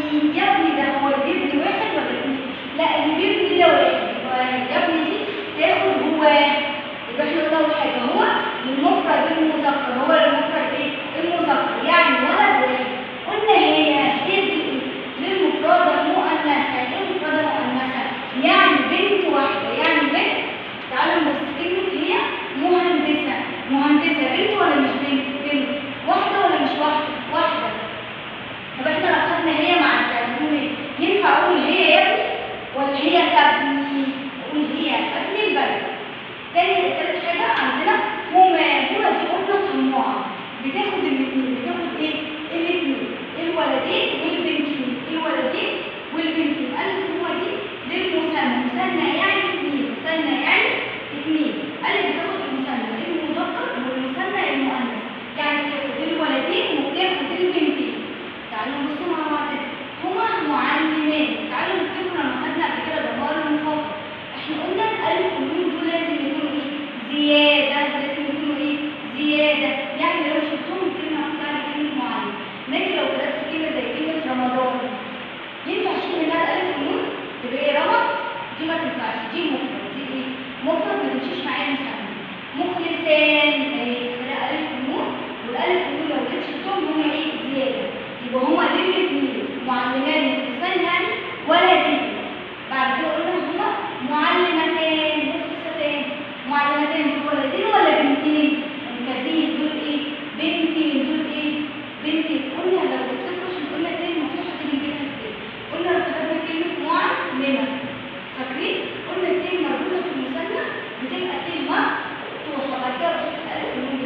مين يا ابني ده هو اللي بيبني واحد ولا اتنين لا اللي بيبني ده واحد يبقى يا ابني دي تاخد هو يبقى احنا قلنا اول حاجه هو المفرد المذكر هو المفرد ايه المذكر يعني ولد واحد قلنا هي هي دي ايه للمفردة المؤنثة يعني ايه المفردة المؤنثة يعني بنت واحدة يعني بنت تعالوا نبص كلمة هي مهندسة مهندسة بنت ولا مش بنت بنت واحدة ولا مش واحدة واحدة طب احنا لو خدنا هي مع الفعل نقول ايه ينفع اقول هي يا ابني ولا هي تبني اقول هي تبني البلد تاني تالت حاجة عندنا هما هما دي قلنا طماعة بتاخد الاثنين بتاخد ايه الاثنين الولدين والبنتين الولدين والبنتين قال لك هما دي للمثنى مثنى يعني اثنين مثنى يعني اثنين قال لك بتاخد المثنى المذكر والمثنى المؤنث يعني بتاخد الولدين وبتاخد البنتين تعالوا نبصوا مع بعض كده. هما معلمين تعالوا نفتكروا لما خدنا قبل كده ضمائر المفاضل احنا قلنا الالف والنون دول لازم يكونوا ايه زياده لازم يكونوا ايه زياده يعني لو شفتهم الكلمه هتطلع لي كلمه معلم لكن لو كتبت كلمه زي كلمه رمضان ينفع اشيل منها الالف والنون تبقى ايه رمض دي ما تنفعش دي مفرد دي ايه مفرد ما تمشيش معايا مثلا مخلصان اهي كده الف ونون والالف والنون لو جيت شلتهم هما ايه زياده يبقى هما الاثنين معلمان مخلصان يعني ولدين بعد كده قلنا هما معلمتان مخلصتان معلمتان دول ولدين ولا بنتين ممتازين دول ايه بنتين دول ايه بنتين قلنا لو تفتكروا احنا قلنا كلمه مفتوحه تيجي نجيبها ازاي قلنا لو كتبنا كلمه معلمه فاكرين قلنا التين مربوطه في المثنى بتبقى تين مفتوحه بعد كده بحط الالف والنون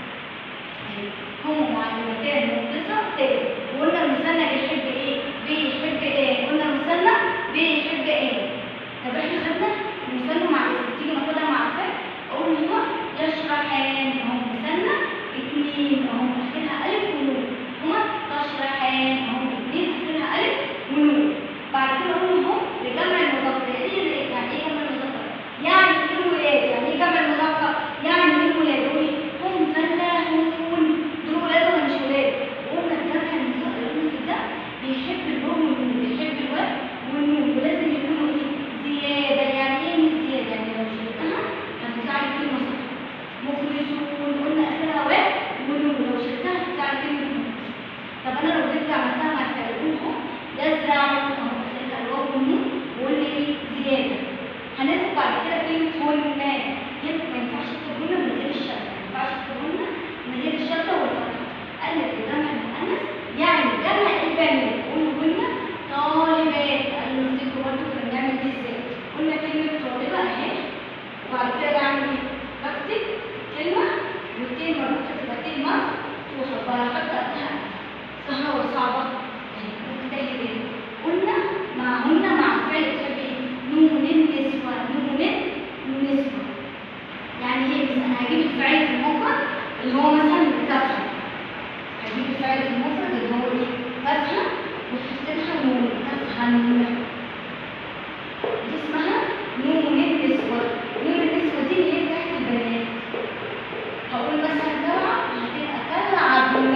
بتاعتها هم معلمتان مخلصتان وقلنا المثنى بيحب ايه بيحب ايه قلنا المثنى بيحب ايه طب احنا خدنا المثنى مع الاسم تيجي ناخدها مع الفعل اقول هما يشرحان اهو مثنى اتنين اهو اخرها الف ونون هما تشرحان اهو اتنين اخرها الف ونون بعد كده اقول اهو لجمع المذكر يعني ايه يعني ايه جمع المذكر يعني الولاد يعني ايه جمع المذكر يعني الولاد اقول ايه هم فلاحون دول ولاد ولا مش ولاد قلنا الجمع المذكر اللي في ده بيحب الواو والنون بيحب الواو والنون ولازم يكونوا ايه زياده يعني ايه مش زياده يعني لو شلتها هتطلع لي كلمه صح مخلصون قلنا اخرها واو والنون لو شلتها هتطلع لي كلمه مخلص طب انا لو جيت عملتها مع الفعل اقول اهو يزرعون اهو اخرها الواو والنون وقلنا ايه زياده هناخد بعد كده كلمه هن ينفع ما ينفعش تكتب هنا من غير الشده ما ينفعش تكتب هنا من غير الشده والفتحه قال لك جمع المؤنث يعني جمع البنات قولوا قلنا طالبات قال له افتكروا برضه كنا بنعمل دي ازاي قلنا كلمه طالبه اهي وبعد كده بعمل ايه بكتب كلمه والكلمه مربوطه تبقى كلمه مفتوحه وبحط قبلها سهله ولا صعبه اهي ممكن تاجي ايه قلنا معهن مع الفعل بتحب ايه نون النسوه نون النسوه يعني ايه بس انا هجيب الفعل في المفرد اللي هو مثلا فتحه هجيب الفعل في المفرد اللي هو ايه فتحه وهكتبها نون فتحه نون دي اسمها نون النسوه نون النسوه دي اللي هي بتاعت البنات هقول مثلا تلعب هتبقى تلعبون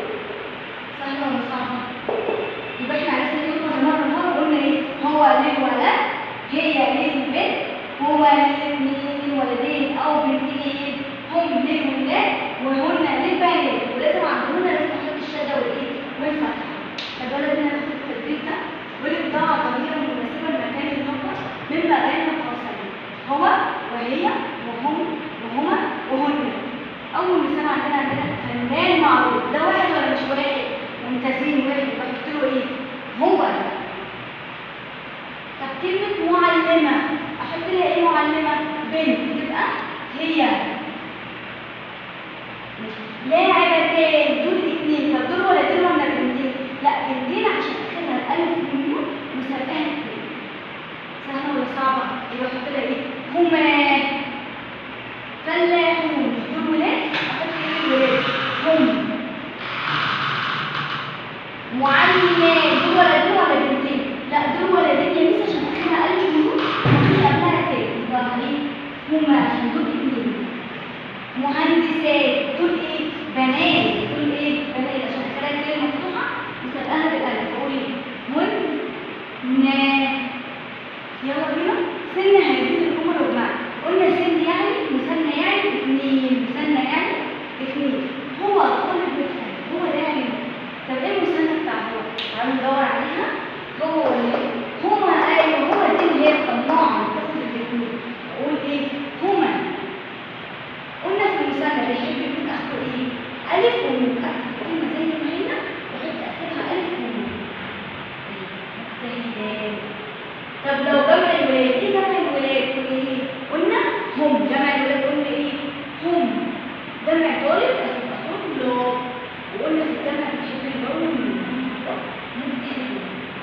سهله ولا صعبه يبقى احنا عرفنا ايه مره مره مره قلنا ايه هو للولد هي للبنت هو للاثنين ولدين او بنتين هم للولاد وهن للبنات ولازم عندنا لازم نحط الشده والايه والفتحه طب لازم ناخد التدريب ده والابداع ضميرا مناسبا لمكان النقطه مما بين قوسين هو وهي وهم وهما وهن اول مثال عندنا عندنا فنان معروف ده واحد ولا مش واحد ممتازين واحد يبقى قلت له ايه هو طب كلمة معلمة أحط لها إيه معلمة؟ بنت تبقى هي لاعبتين دول اتنين طب دول ولدين ولا بنتين؟ لا بنتين عشان آخرها الألف والنون وسابقاها اتنين سهلة ولا صعبة؟ يبقى أحط لها إيه؟ هما فلاحون دول ولاد أحط لها ولاد هم معلمات دول ولدين ولا بنتين؟ لا دول ولدين يا ميس عشان اخرها الف ونون وفي قبلها تاء يبقى عليه هما عشان دول اتنين مهندسات دول ايه؟ بنات دول ايه؟ بنات عشان اخرها كلمه مفتوحه وسابقاها بالالف اقول ايه؟ نا يلا بينا سن هذه الأمور والمعنى قلنا سن يعني مثنى يعني اثنين مثنى يعني اثنين هو قول المثنى هو ده يعني طب ايه المثنى بتاع هو؟ تعالوا ندور عليها هو اللي هما ايوه هو دي اللي هي الطماعة بتاخد الاثنين اقول ايه؟ هما قلنا في المثنى بيحب يكون اخره ايه؟ ألف ونون أكتب كلمة زي ما هي وأحط آخرها ألف ونون مجتهدان طب لو جمع الولاد ايه جمع الولاد قلنا ايه قلنا هم جمع الولاد قلنا ايه هم جمع طالب هتبقى طلاب وقلنا في الجمع بنحب الجو مجتهدين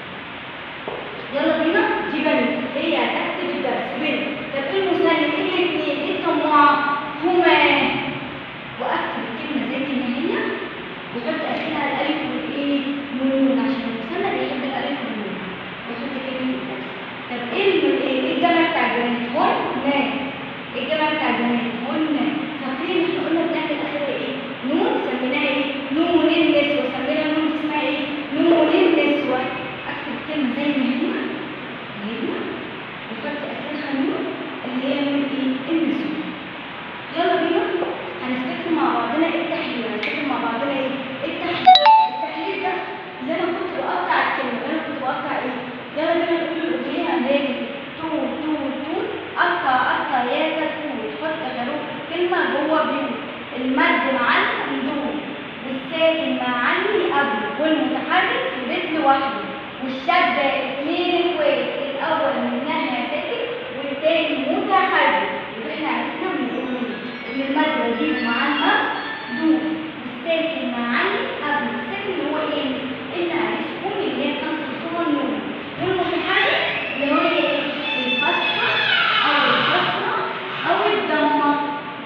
يلا بينا دي بنت هي هتكتب الدرس بنت طب ايه المثنى ايه الاثنين ايه الطماعة هما واكتب الكلمة زي ما هي وحط اخرها الالف والايه والنون عشان المثنى بيحب الالف والنون وحط كلمة الدرس طب ايه ال- ايه إيه الجمع بتاع البنات هن ايه الجمع بتاع البنات هن فاكرين احنا قلنا بنعمل اخرها ايه نون سميناها ايه نون النسوة سمينا نون دي اسمها ايه نون النسوة اكتب الكلمة زي ما هي هنا وحط اخرها نون اللي هي نون ايه النسوة يلا بينا هنفتكر مع بعضنا ايه التحليل هنفتكر مع بعضنا ايه التحليل التحليل ده اللي انا كنت بقطع الكلمه اللي انا كنت بقطع ايه يلا بينا نقول الاغنيه لازم طول طول طول قطع قطع يا كتكوت حط حروف الكلمه جوه بيوت المد مع الندوب والساكن مع عني قبل والمتحرك في بيت لوحده والشدة اتنين اخوات الاول منها ساكن والتاني متحرك يبقى احنا عرفنا من الاغنيه ان المد بجيب معاها دوب والساكن معاني قبل الساكن اللي هو ايه؟ اللي عرفهم اللي هي خمسة صور نون والمتحرك اللي هو ايه؟ الفتحة أو الكسرة أو الضمة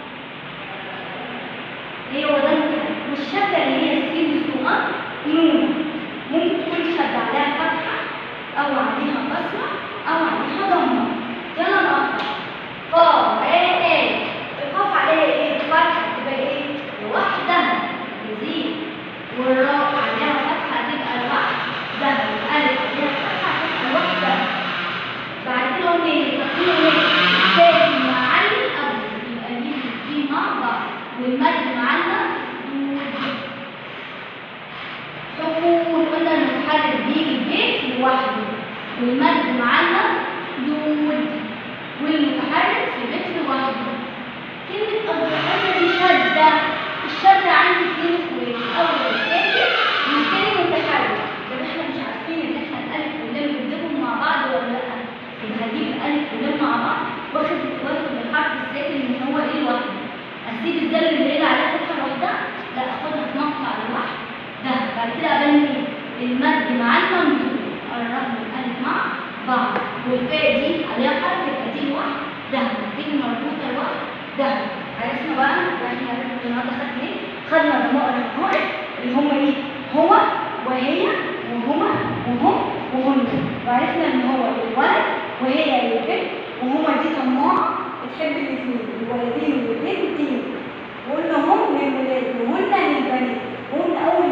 هي هو ده المتحرك والشدة اللي هي السين الصغير نون ممكن تكون شدة عليها فتحة أو عليها كسرة أو عليها ضمة يلا نقطع قاف ايه ايه القاف عليها ايه؟ فتحة تبقى ايه؟ لوحدها تزيد والراء عليها فتحة تبقى لوحدها الألف عليها فتحة تبقى لوحدها بعد كده قلنا ايه؟ فاكرين ايه؟ الساكن مع الأول يبقى نجيب الجيم مع بعض والمد معانا حقول قلنا المتحرك بيجي البيت لوحده والمد معانا دود والمتحرك في بيت لوحده كلمة أصدقائنا دي شدة الشدة عندي اتنين اخوات الأول ساكن والتاني متحرك طب احنا مش عارفين إن احنا الألف واللام بنجيبهم مع بعض ولا لأ يبقى هجيب الألف واللام مع بعض واخد واخد الحرف الساكن إن هو إيه لوحده أسيب الزل اللي هي عليها فتحة لوحدها لا أخدها في مقطع لوحده ده بعد كده أبني إيه؟ المد مع الممدود قربنا الألف مع بعض والفاء دي عليها حرف يبقى دي لوحدها دي مربوطة لوحدها عرفنا بقى احنا عرفنا النهارده خدنا ايه؟ خدنا ضمائر القائد اللي هم ايه؟ هو وهي وهما وهم وهن وعرفنا ان هو الولد وهي البنت وهما دي طماعة بتحب الاثنين الولدين والبنتين وقلنا هم للولاد وهن للبنات وقلنا اول